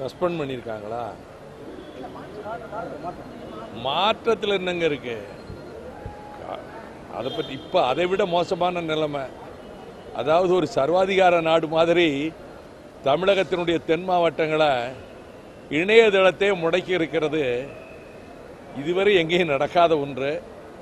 suspend பண்ணியிருக்காங்களா மாற்றத்தில் என்னங்க இருக்கு அதை பற்றி இப்போ அதை விட மோசமான நிலைமை அதாவது ஒரு சர்வாதிகார நாடு மாதிரி தமிழகத்தினுடைய தென் மாவட்டங்களை இணையதளத்தை முடக்கி இருக்கிறது இதுவரை எங்கேயும் நடக்காத ஒன்று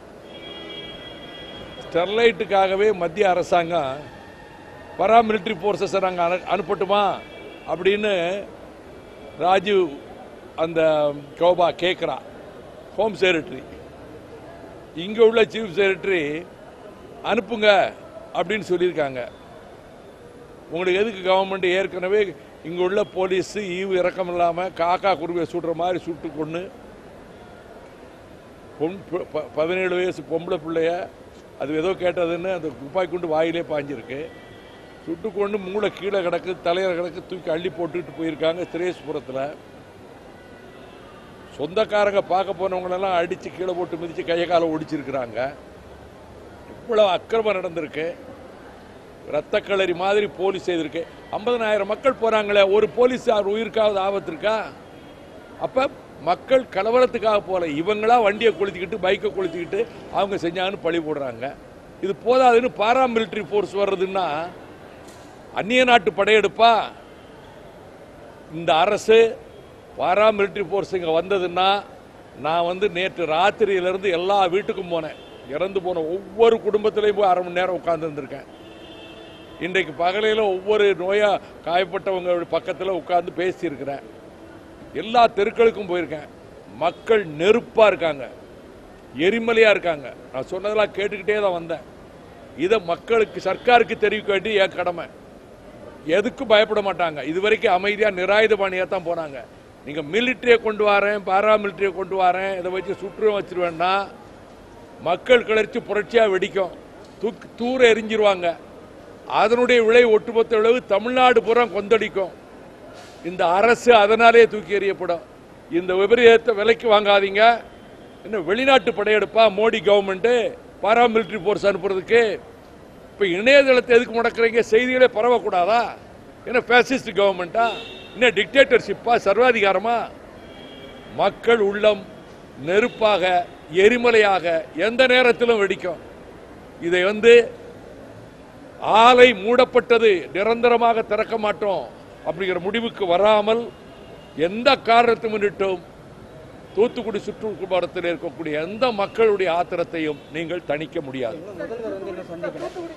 ஸ்டெர்லைட்டுக்காகவே மத்திய அரசாங்கம் பராமிலிட்டரி ஃபோர்ஸஸை நாங்கள் அனு அனுப்பட்டுமா அப்படின்னு ராஜீவ் அந்த கோபா கேட்குறா ஹோம் செக்ரட்டரி இங்கே உள்ள சீஃப் செக்ரட்டரி அனுப்புங்க அப்படின்னு சொல்லியிருக்காங்க உங்களுக்கு எதுக்கு கவர்மெண்ட் ஏற்கனவே இங்கே உள்ள போலீஸ் ஈவு இறக்கம் இல்லாமல் காக்கா குருவியை சுடுற மாதிரி சுட்டு கொண்டு பொன் ப- ப- பதினேழு வயசு பொம்பளை பிள்ளைய அது ஏதோ கேட்டதுன்னு அந்த துப்பாக்கி கொண்டு வாயிலே பாஞ்சிருக்கு சுட்டு கொண்டு மூளை கீழே கிடக்கு தலையில கிடக்கு தூக்கி அள்ளி போட்டுட்டு போயிருக்காங்க திரேஸ்புரத்தில் சொந்தக்காரங்க பார்க்க போனவங்களெல்லாம் அடித்து கீழே போட்டு மிதித்து கையை காலை ஒடிச்சிருக்கிறாங்க இவ்வளோ அக்கிரமம் நடந்திருக்கு ரத்தக்களரி மாதிரி போலீஸ் செய்திருக்கு ஐம்பதனாயிரம் மக்கள் போகிறாங்களே ஒரு போலீஸார் உயிருக்காவது ஆபத்து இருக்கா அப்போ மக்கள் கலவரத்துக்காக போகல இவங்களா வண்டியை கொளுத்திக்கிட்டு பைக்கை கொளுத்திக்கிட்டு அவங்க செஞ்சாங்கன்னு பழி போடுறாங்க இது போதாதுன்னு பாராமிலிட்டரி ஃபோர்ஸ் வர்றதுன்னா அந்நிய நாட்டு படையெடுப்பா இந்த அரசு பாராமிலிட்டரி ஃபோர்ஸ் இங்கே வந்ததுன்னா நான் வந்து நேற்று ராத்திரியிலேருந்து எல்லா வீட்டுக்கும் போனேன் இறந்து போன ஒவ்வொரு குடும்பத்திலையும் போய் அரை மணி நேரம் உட்கார்ந்துருந்துருக்கேன் இன்றைக்கு பகலையில் ஒவ்வொரு நோயா காயப்பட்டவங்க பக்கத்தில் உட்கார்ந்து பேசியிருக்கிறேன் எல்லா தெருக்களுக்கும் போயிருக்கேன் மக்கள் நெருப்பா இருக்காங்க எரிமலையா இருக்காங்க நான் சொன்னதெல்லாம் கேட்டுக்கிட்டே தான் வந்தேன் இதை மக்களுக்கு சர்க்காருக்கு தெரிவிக்க வேண்டிய என் கடமை எதுக்கும் பயப்பட மாட்டாங்க இது வரைக்கும் அமைதியா நிராயுதபாணியா தான் போனாங்க நீங்க மிலிட்டரியை கொண்டு வரேன் பாராமிலிட்டரியை கொண்டு வரேன் இதை வச்சு சுற்று வச்சிருவேன்னா மக்கள் கிளர்ச்சி புரட்சியா வெடிக்கும் தூக்கு தூர எரிஞ்சிருவாங்க அதனுடைய விளை ஒட்டுமொத்த விளைவு தமிழ்நாடு புறம் கொந்தளிக்கும் இந்த அரசு அதனாலே தூக்கி எறியப்படும் இந்த விபரீதத்தை விலைக்கு வாங்காதீங்க இன்னும் வெளிநாட்டு படையெடுப்பா மோடி கவர்மெண்ட்டு பாராமிலிட்டரி ஃபோர்ஸ் அனுப்புறதுக்கு இப்போ இணையதளத்தை எதுக்கு முடக்குறீங்க செய்திகளே பரவக்கூடாதா என்ன ஃபேசிஸ்ட் கவர்மெண்ட்டா என்ன டிக்டேட்டர்ஷிப்பா சர்வாதிகாரமா மக்கள் உள்ளம் நெருப்பாக எரிமலையாக எந்த நேரத்திலும் வெடிக்கும் இதை வந்து ஆலை மூடப்பட்டது நிரந்தரமாக திறக்க மாட்டோம் அப்படிங்கிற முடிவுக்கு வராமல் எந்த காரணத்தை முன்னிட்டும் தூத்துக்குடி சுற்றுப்புறத்தில் இருக்கக்கூடிய எந்த மக்களுடைய ஆத்திரத்தையும் நீங்கள் தணிக்க முடியாது முதல்வர் வந்து என்ன சந்திக்கணும்